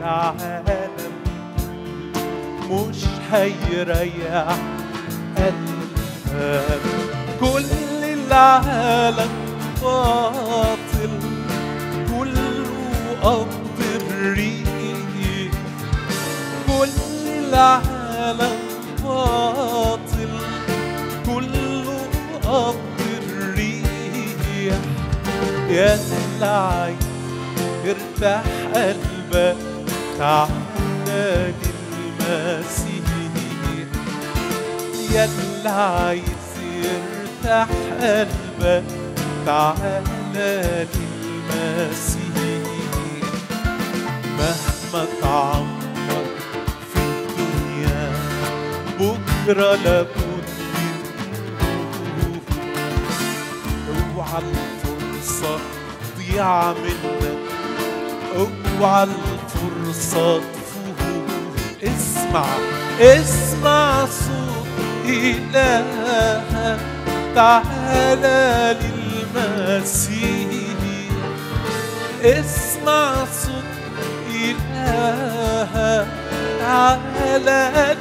العالم مش هيريح قلبك كل العالم باطل كله قبض الريح كل العالم باطل كله قبض الريح يا اللي عايز ارتاح قلبك تعالى للمسيح يا اللي عايز يرتاح قلبك تعالى للمسيح مهما تعمر في الدنيا بكرة لابد نشوف اوعى الفرصة تضيع منك اوعى الفرصة تفوت اسمع اسمع صوت إلهك تعالى للمسيح اسمع صوت إلهك تعالى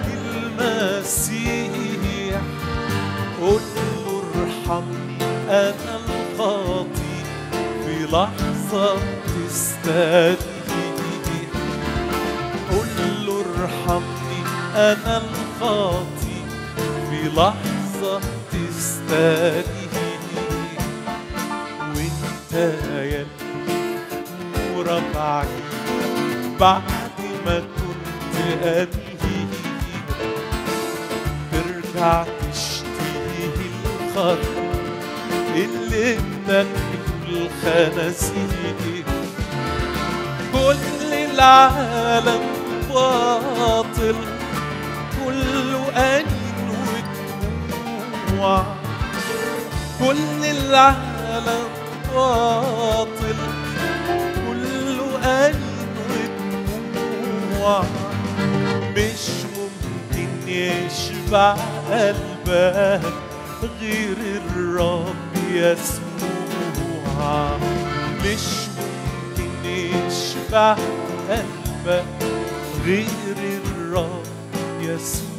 للمسيح قل له ارحمني أنا الخاطي في لحظة تستريح قل له ارحمني أنا الخاطي في لحظة تستريح وانت يا نورك بعيد بعد ما كنت أنهي ترجع تشتهي الخط اللي بتاكله الخنازير كل العالم باطل كله أنين ودموع كل العالم باطل كله أنين ودموع مش ممكن يشبع قلبك غير الرب يسوع مش ممكن يشبع قلبك غير الرب يسوع